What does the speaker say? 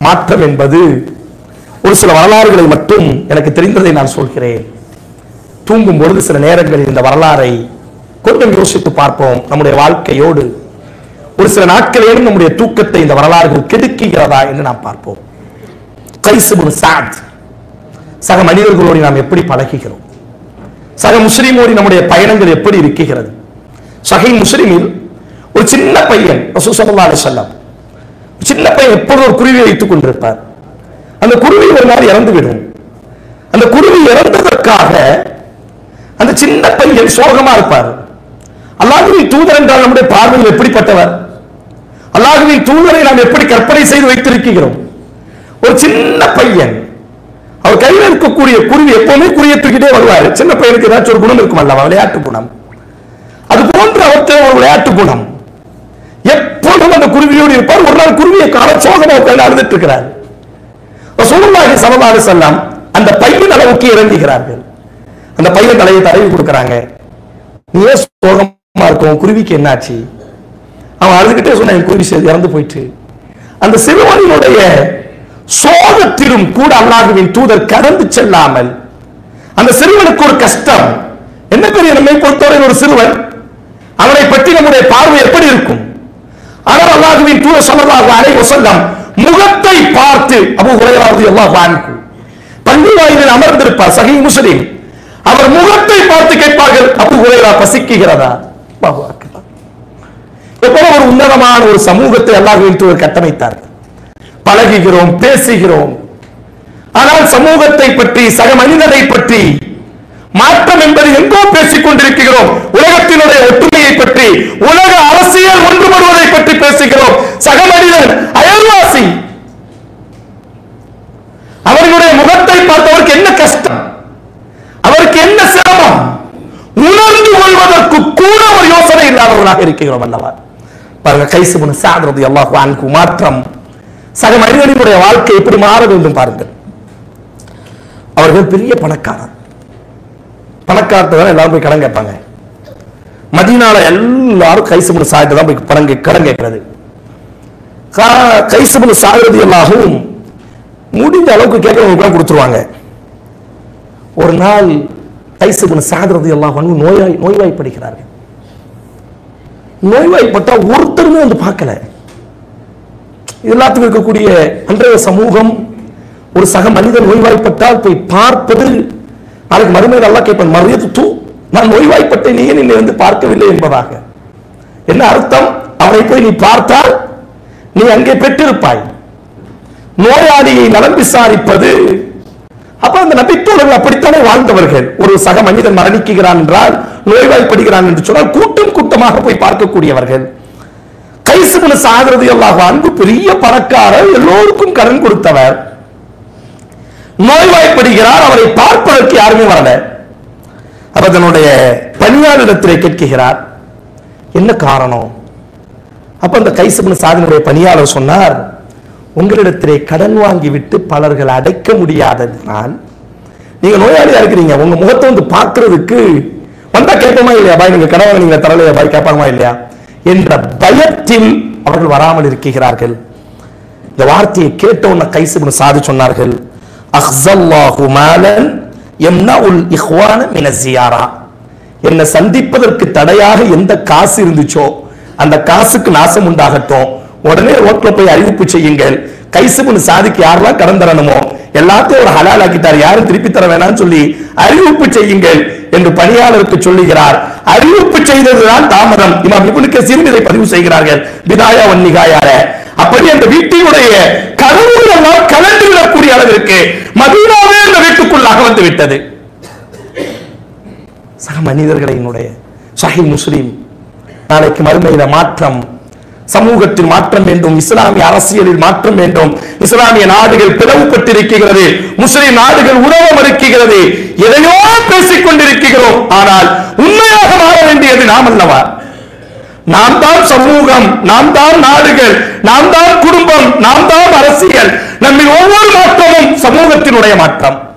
மாற்றம் என்பது ஒரு சில வரலாறுகளை மட்டும் எனக்கு தெரிந்ததை நான் சொல்கிறேன் தூங்கும் பொழுது சில நேரங்களில் இந்த வரலாறை கொஞ்சம் யோசித்து பார்ப்போம் நம்முடைய வாழ்க்கையோடு ஒரு சில நாட்களேனும் நம்முடைய தூக்கத்தை இந்த வரலாறுகள் கெடுக்குகிறதா என்று நாம் பார்ப்போம் கைசுபுன் சாத் சக மனிதர்களோடு நாம் எப்படி பழகுகிறோம் சக முஸ்லீமோடு நம்முடைய பயணங்கள் எப்படி இருக்குகிறது சகை முஸ்லிமில் ஒரு சின்ன பையன் ரசூல் ஸல்லல்லாஹு அலைஹி வஸல்லம் சின்ன பையன் எப்பொழுதும் ஒரு குருவியை வைத்துக் கொண்டிருப்பார் அந்த குருவி ஒரு நாள் இறந்து விடும் அந்த குருவி இறந்ததற்காக அந்த சின்ன பையன் சோகமா இருப்பார் அல்லாஹுவின் தூதர் என்றால் நம்முடைய பார்வையில் எப்படிப்பட்டவர் அல்லாஹுவின் தூதரை நாம் எப்படி கற்பனை செய்து வைத்திருக்கிறோம் ஒரு சின்ன பையன் அவர் கையில் இருக்கக்கூடிய குருவி எப்பவுமே குருவியை தூக்கிட்டே வருவார் சின்ன பையனுக்கு ஏதாச்சும் ஒரு குணம் இருக்கும் அல்லவா விளையாட்டு குணம் அது போன்ற அவற்றை ஒரு விளையாட்டு குணம் எப்பொழுதும் அந்த குருவியோடு இருப்பார் ஒரு நாள் குருவியை காண சோகமா உட்கார்ந்து அழுதுட்டு இருக்கிறார் ரசூலுல்லாஹி ஸல்லல்லாஹு அலைஹி வஸல்லம் அந்த பையன் அளவுக்கு இறங்குகிறார்கள் அந்த பையன் தலையை தடவி கொடுக்கறாங்க நீ ஏன் சோகமா இருக்கும் குருவிக்கு என்னாச்சு அவன் அழுதுகிட்டே சொன்ன என் குருவி செ- இறந்து போயிட்டு அந்த சிறுவனுடைய சோகத்திலும் கூட அல்லாஹுவின் தூதர் கடந்து செல்லாமல் அந்த சிறுவனுக்கு ஒரு கஷ்டம் என்ன பெரிய நம்மை பொறுத்தவரை ஒரு சிறுவன் அவனை பற்றி நம்முடைய பார்வை எப்படி இருக்கும் ஆனால் அல்லாஹுவின் தூதர் ஸல்லல்லாஹு அலைஹி வஸல்லம் முகத்தை பார்த்து அபூ ஹுரைரா ரலியல்லாஹு அன்ஹு பள்ளி வாயிலில் அமர்ந்திருப்பார் சஹீஹ் முஸ்லிம் அவர் முகத்தை பார்த்து கேட்பார்கள் அபூ ஹுரைரா பசிக்குகிறதா அல்லாஹு அக்பர் எவ்வளவு ஒரு உன்னதமான ஒரு சமூகத்தை அல்லாஹுவின் தூதர் கட்டமைத்தார்கள் பழகுகிறோம் பேசுகிறோம் ஆனால் சமூகத்தை பற்றி சக மனிதனை பற்றி மாற்றம் என்பது எங்கோ பேசிக் கொண்டிருக்கிறோம் உலகத்தினுடைய ஒற்றுமையை பற்றி உலக அரசியல் ஒன்றுபடுவதை பற்றி பேசுகிறோம் சக மனிதன் அயல்வாசி அவர்களுடைய முகத்தை பார்த்தவருக்கு என்ன கஷ்டம் அவருக்கு என்ன சிரமம் உணர்ந்து கொள்வதற்கு கூட ஒரு யோசனை இல்லாதவர்களாக இருக்கிறோம் அல்லவா பாருங்க கைசுபுன் சாதரது அல்லாஹு அன்கு மாற்றம் சக மனிதனுடைய வாழ்க்கை எப்படி மாற வேண்டும் பாருங்கள் அவர்கள் பெரிய பணக்காரர் பணக்காரத்தை தான் எல்லாரும் போய் கடன் கேட்பாங்க மதீனால எல்லாரும் கைசுபுன் சாயிட்டு தான் போய் பணம் கே- கடன் கேட்கிறது கா- கைசுபுன் சாகிறது எல்லாரும் முடிஞ்ச அளவுக்கு கேட்கறவங்க கொடுத்துருவாங்க ஒரு நாள் கைசுபுன் சாகிறது எல்லாம் வந்து நோயாய் நோய்வாய்ப்படுகிறார்கள் நோய்வாய்ப்பட்டா ஒருத்தருமே வந்து பார்க்கல இது எல்லாத்துக்கும் இருக்கக்கூடிய அன்றைய சமூகம் ஒரு சக மனிதன் நோய்வாய்ப்பட்டால் போய் பார்ப்பது நாளைக்கு மறுமையில் நல்லா கேட்பேன் மரியது தூ நான் நோய்வாய்ப்பட்டேன் நீ ஏன் என்னை வந்து பார்க்கவில்லை என்பதாக என்ன அர்த்தம் அவனை போய் நீ பார்த்தால் நீ அங்கே பெற்றிருப்பாய் நோயாளியை நலம் விசாரிப்பது அப்ப அந்த நபித்தோழர்கள் அப்படித்தானே வாழ்ந்தவர்கள் ஒரு சக மனிதன் மரணிக்குகிறான் என்றால் நோய்வாய்ப்படுகிறான் என்று சொன்னால் கூட்டம் கூட்டமாக போய் பார்க்கக்கூடியவர்கள் கைசுமன சாகிறது எல்லாம் அன்பு பெரிய பணக்காரர் எல்லோருக்கும் கடன் கொடுத்தவர் நோய்வாய்ப்படுகிறார் அவரை பார்ப்பதற்கு யாருமே வரல அப்ப தன்னுடைய பணியாளரிடத்திலே கேட்கிறார் என்ன காரணம் அப்ப அந்த கைசுமன சாதனுடைய பணியாளர் சொன்னார் உங்களிடத்திலே கடன் வாங்கி விட்டு பலர்கள் அடைக்க முடியாததினால் நீங்க நோயாளியா இருக்கிறீங்க உங்க முகத்தை வந்து பார்க்கிறதுக்கு வந்தா கேட்போமா இல்லையா பாய் நீங்க கடன் வாங்கினீங்க தரலையா பாய் கேட்பாமா இல்லையா என்ற பயத்தில் அவர்கள் வராமல் இருக்கிறார்கள் இந்த வார்த்தையை கேட்ட உடனே கைசுபுன் சாதி சொன்னார்கள் அஹ்ஸல்லாஹு மாலன் யம்னஉல் இஹ்வான மின ஜியாரா என்னை சந்திப்பதற்கு தடையாக எந்த காசு இருந்துச்சோ அந்த காசுக்கு நாசம் உண்டாகட்டும் உடனே ரோட்ல போய் அறிவிப்பு செய்யுங்கள் கைசுபுன் சாதிக்கு யாரெல்லாம் கடன் தரணுமோ எல்லாத்தையும் ஒரு ஹலால் ஆக்கிட்டார் யாரும் திருப்பி தர வேணாம்னு சொல்லி அறிவிப்பு செய்யுங்கள் என்று பணியாளருக்கு சொல்லுகிறார் அறிவிப்பு செய்ததுதான் தாமதம் இமாம் இப்னு கசீர் இதை பதிவு செய்கிறார்கள் பிதாயா வன்னிகாயார அப்படி அந்த வீட்டினுடைய கதவுகள் எல்லாம் கலந்து விடக்கூடிய அளவிற்கு மதீனாவே அந்த வீட்டுக்குள்ளாக வந்து விட்டது சக மனிதர்களினுடைய சஹி முஸ்லிம் நாளைக்கு மறுமையில மாற்றம் சமூகத்தில் மாற்றம் வேண்டும் இஸ்லாமிய அரசியலில் மாற்றம் வேண்டும் இஸ்லாமிய நாடுகள் பிளவுபட்டிருக்கிறது முஸ்லிம் நாடுகள் உறவு மறுக்கிறது எதையோ பேசிக் கொண்டிருக்கிறோம் ஆனால் உண்மையாக மாற வேண்டியது நாம் அல்லவா நாம் தான் சமூகம் நாம் தான் நாடுகள் நாம் தான் குடும்பம் நாம் தான் அரசியல் நம்மில் ஒவ்வொரு மாற்றமும் சமூகத்தினுடைய மாற்றம்